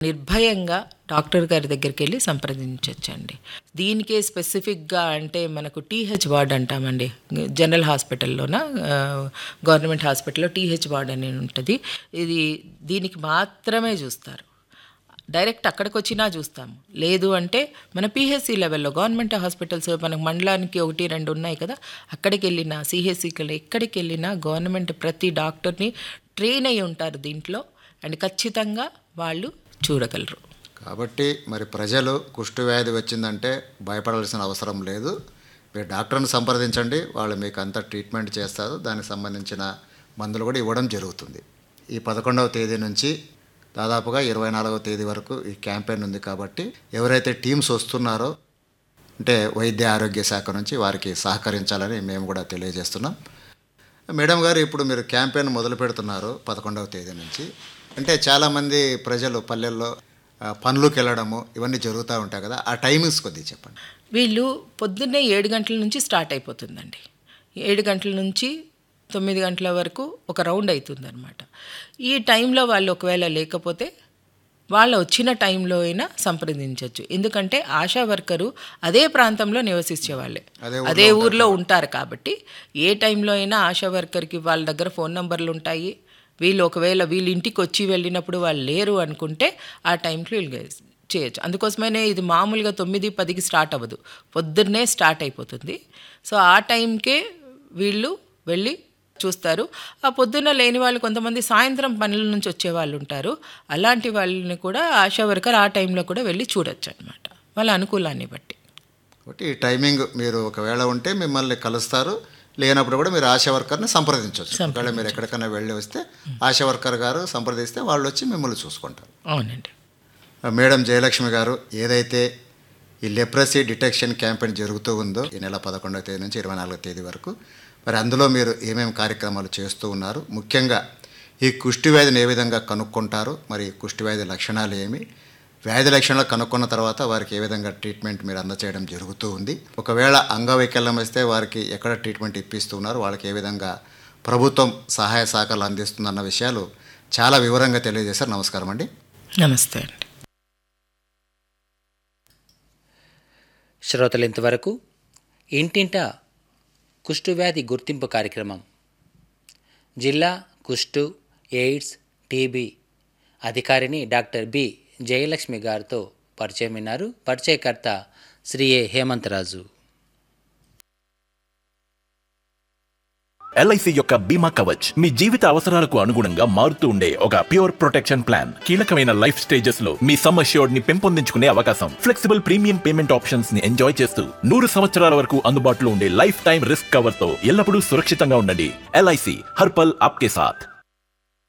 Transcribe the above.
నిర్భయంగా డాక్టర్ గారి దగ్గరికి వెళ్ళి సంప్రదించవచ్చండి దీనికే స్పెసిఫిక్గా అంటే మనకు టీహెచ్ వార్డ్ అంటామండి జనరల్ హాస్పిటల్లోన ఆ, గవర్నమెంట్ హాస్పిటల్లో టీహెచ్ వార్డ్ అని ఉంటుంది ఇది దీనికి మాత్రమే చూస్తారు డైరెక్ట్ అక్కడికి వచ్చినా చూస్తాము లేదు అంటే మన పిహెచ్సి లెవెల్లో గవర్నమెంట్ హాస్పిటల్స్ మనకు మండలానికి ఒకటి రెండు ఉన్నాయి కదా అక్కడికి వెళ్ళినా సిహెచ్సికి ఎక్కడికి వెళ్ళినా గవర్నమెంట్ ప్రతి డాక్టర్ని ట్రైన్ అయి ఉంటారు దీంట్లో అండ్ ఖచ్చితంగా వాళ్ళు చూడగలరు కాబట్టి మరి ప్రజలు కుష్టు వ్యాధి వచ్చిందంటే భయపడాల్సిన అవసరం లేదు మీరు డాక్టర్ని సంప్రదించండి వాళ్ళు మీకు అంతా ట్రీట్మెంట్ చేస్తారు దానికి సంబంధించిన మందులు కూడా ఇవ్వడం జరుగుతుంది ఈ పదకొండవ తేదీ నుంచి దాదాపుగా ఇరవై నాలుగవ తేదీ వరకు ఈ క్యాంపెయిన్ ఉంది కాబట్టి ఎవరైతే టీమ్స్ వస్తున్నారో అంటే వైద్య ఆరోగ్య శాఖ నుంచి వారికి సహకరించాలని మేము కూడా తెలియజేస్తున్నాం మేడం గారు ఇప్పుడు మీరు క్యాంపెయిన్ మొదలు పెడుతున్నారు పదకొండవ తేదీ నుంచి అంటే చాలామంది ప్రజలు పల్లెల్లో ఆ, పనులకు వెళ్ళడము ఇవన్నీ జరుగుతూ ఉంటాయి కదా ఆ టైమింగ్స్ కొద్దిగా చెప్పండి వీళ్ళు పొద్దున్నే ఏడు గంటల నుంచి స్టార్ట్ అయిపోతుందండి ఏడు గంటల నుంచి తొమ్మిది గంటల వరకు ఒక రౌండ్ అవుతుందన్నమాట ఈ టైంలో వాళ్ళు ఒకవేళ లేకపోతే వాళ్ళు వచ్చిన టైంలో అయినా సంప్రదించవచ్చు ఎందుకంటే ఆశా వర్కరు అదే ప్రాంతంలో నివసించే వాళ్ళే అదే అదే ఊర్లో ఉంటారు కాబట్టి ఏ టైంలో అయినా ఆశా వర్కర్కి వాళ్ళ దగ్గర ఫోన్ నంబర్లు ఉంటాయి వీళ్ళు ఒకవేళ వీళ్ళు ఇంటికి వచ్చి వెళ్ళినప్పుడు వాళ్ళు లేరు అనుకుంటే ఆ టైంకి వీళ్ళు చేయొచ్చు అందుకోసమనే ఇది మామూలుగా తొమ్మిది పదికి స్టార్ట్ అవ్వదు పొద్దున్నే స్టార్ట్ అయిపోతుంది సో ఆ టైంకే వీళ్ళు వెళ్ళి చూస్తారు ఆ పొద్దున్న లేని వాళ్ళు కొంతమంది సాయంత్రం పనుల నుంచి వచ్చే వాళ్ళు ఉంటారు అలాంటి వాళ్ళని కూడా ఆశా వర్కర్ ఆ టైంలో కూడా వెళ్ళి చూడొచ్చు అనమాట వాళ్ళ అనుకూలాన్ని బట్టి కాబట్టి ఈ టైమింగ్ మీరు ఒకవేళ ఉంటే మిమ్మల్ని కలుస్తారు లేనప్పుడు కూడా మీరు ఆశా వర్కర్ని సంప్రదించవచ్చు ఒకవేళ మీరు ఎక్కడికైనా వెళ్ళి వస్తే ఆశా వర్కర్ గారు సంప్రదిస్తే వాళ్ళు వచ్చి మిమ్మల్ని చూసుకుంటారు అవునండి మేడం జయలక్ష్మి గారు ఏదైతే ఈ లెప్రసీ డిటెక్షన్ క్యాంపెయిన్ జరుగుతూ ఉందో ఈ నెల పదకొండవ తేదీ నుంచి ఇరవై నాలుగో తేదీ వరకు మరి అందులో మీరు ఏమేమి కార్యక్రమాలు చేస్తూ ఉన్నారు ముఖ్యంగా ఈ కుష్టి వ్యాధిని ఏ విధంగా కనుక్కుంటారు మరి కుష్టి వ్యాధి లక్షణాలు ఏమి వ్యాధి లక్షణాలు కనుక్కున్న తర్వాత వారికి ఏ విధంగా ట్రీట్మెంట్ మీరు అందచేయడం జరుగుతూ ఉంది ఒకవేళ అంగవైకల్యం వస్తే వారికి ఎక్కడ ట్రీట్మెంట్ ఇప్పిస్తూ ఉన్నారు వాళ్ళకి ఏ విధంగా ప్రభుత్వం సహాయ సహకారాలు అందిస్తుందన్న విషయాలు చాలా వివరంగా తెలియజేశారు నమస్కారం అండి నమస్తే అండి శ్రోతలు ఇంతవరకు ఇంటింటా కుష్టు వ్యాధి గుర్తింపు కార్యక్రమం జిల్లా కుష్టు ఎయిడ్స్ టీబీ అధికారిని డాక్టర్ బి జయలక్ష్మి గారితో పరిచయం విన్నారు పరిచయకర్త శ్రీ ఏ హేమంతరాజు ఎల్ఐసి యొక్క బీమా కవచ్ మీ జీవిత అవసరాలకు అనుగుణంగా మారుతూ ఉండే ఒక ప్యూర్ ప్రొటెక్షన్ ప్లాన్ కీలకమైన లైఫ్ స్టేజెస్ లో మీ సమ్ అష్యూర్డ్ ని పెంపొందించుకునే అవకాశం ఫ్లెక్సిబుల్ ప్రీమియం పేమెంట్ ఆప్షన్స్ ని ఎంజాయ్ చేస్తూ నూరు సంవత్సరాల వరకు అందుబాటులో ఉండే లైఫ్ టైం రిస్క్ కవర్ తో ఎల్లప్పుడూ సురక్షితంగా ఉండండి ఎల్ఐసి హర్పల్ ఆప్కే సాథ్